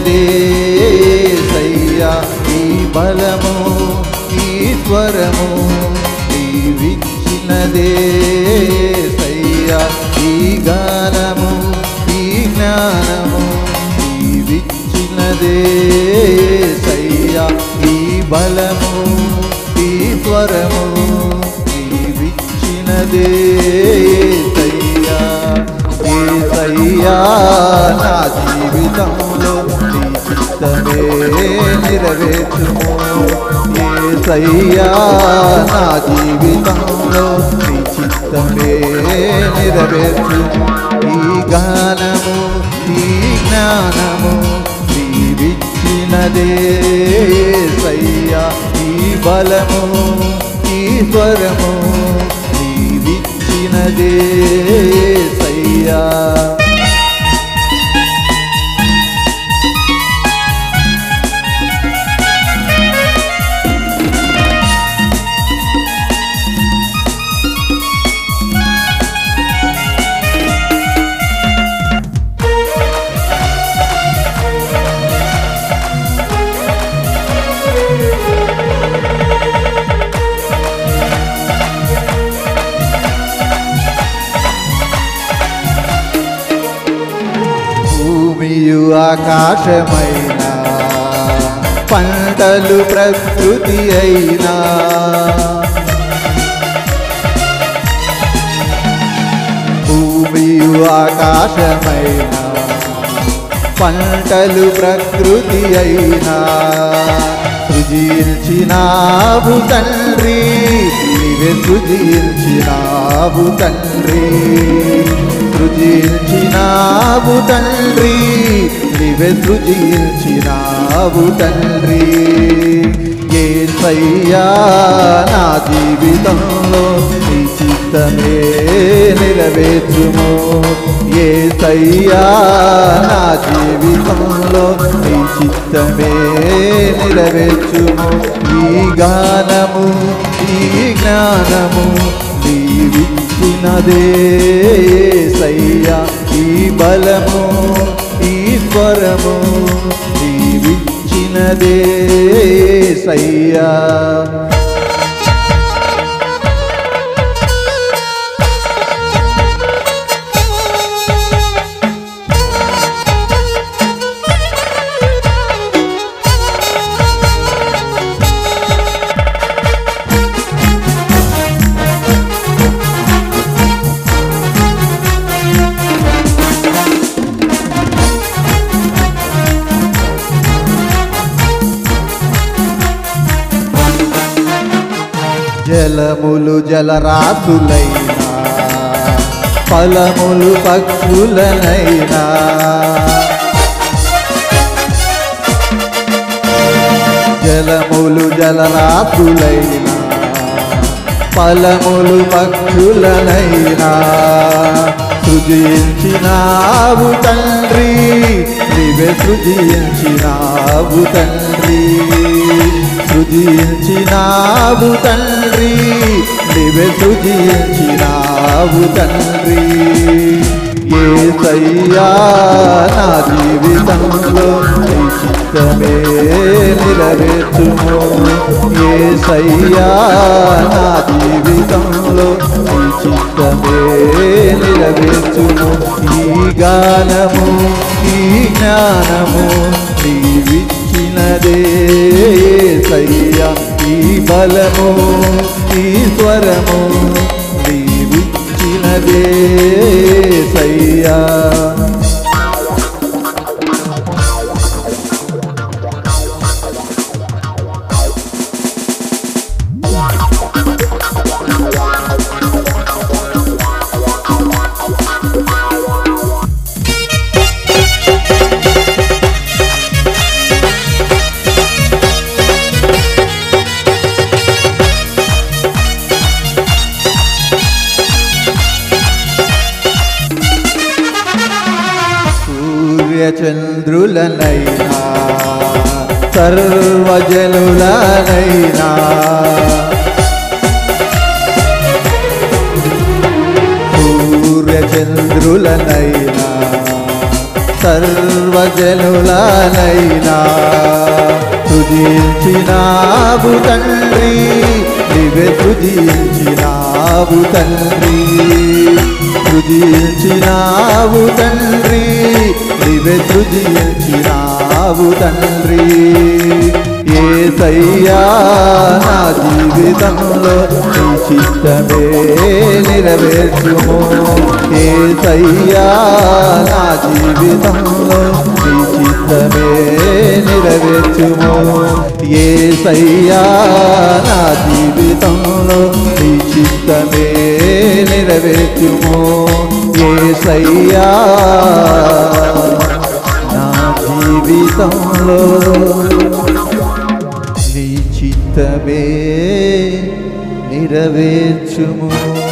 విచ్చినదే సయ్యా ఈ బలము ఈ స్వరము నీవిచ్చినదే సయ్యా ఈ గానము ఈ జ్ఞానము నీవిచ్చినదే సయ్యా ఈ బలము ఈ స్వరము నీవిచ్చినదే సయ్యా ఏ సయ్యా నా జీవితంలో నీ చిత్తమే నెరవేర్చుము ఏ సయ్యా నా జీవితంలో నీ చిత్తమే నెరవేర్చుము ఈ గానము ఈ జ్ఞానము నీవిచ్చినదే సయ్యా ఈ బలము ఈ స్వరము నీవిచ్చినదే సయ్యా భూమియు ఆకాశమైన పంటలు ప్రకృతి అయినా భూమియు ఆకాశమైన పంటలు ప్రకృతి అయినా సృజించినావు తండ్రి నీవే సృజించినావు తండ్రి సృజించినావు తండ్రి నీవే సృజించినావు తండ్రి ఏ సయ్యా నా జీవితంలో నీ చిత్తమే నెరవేర్చుము ఏ సయ్యా నా జీవితంలో నీ చిత్తమే నెరవేర్చుము ఈ గానము ఈ జ్ఞానము నీవిచ్చినదే సయ్యా ఈ బలము ఈ స్వరము నీవిచ్చినదే సయ్యా జలములు జలరాశులైనా ఫలములు పక్షులనైనా జలములు జలరాశులైనా ఫలములు పక్షులనైనా సృజించినావు తండ్రి నీవే సృజించినావు తండ్రి సృజించినావు తండ్రి నీవే సృజించినావు తండ్రి ఏ సయ్యా నా జీవితంలో నీ చిత్తమే నిలవేర్చుము ఏ సయ్యా నా జీవితంలో నీ చిత్తమే నిలవేర్చుము ఈ గానము ఈ జ్ఞానము నీవిచ్చినదే సయ్యా ఈ బలము ఈ స్వరము నీవిచ్చినదే సయ్యా సూర్యచంద్రులనైనా సర్వజనులనైనా సూర్యచంద్రులనైనా సర్వ సర్వజనులనైనా సృజించినావు తండ్రి నీవే సృజించినావు తండ్రి సృజించినావు తండ్రి నీవే సృజించినావు తండ్రి ఏసయ్యా నా జీవితంలో నీ చిత్తమే నెరవేర్చుము ఏసయ్యా నా జీవితంలో నీ చిత్తమే నెరవేర్చుము ఏసయ్యా నా జీవితంలో నీ చిత్తమే నెరవేర్చుము ఏసయ్యా నా జీవితంలో నీ చిత్తమే నెరవేర్చుము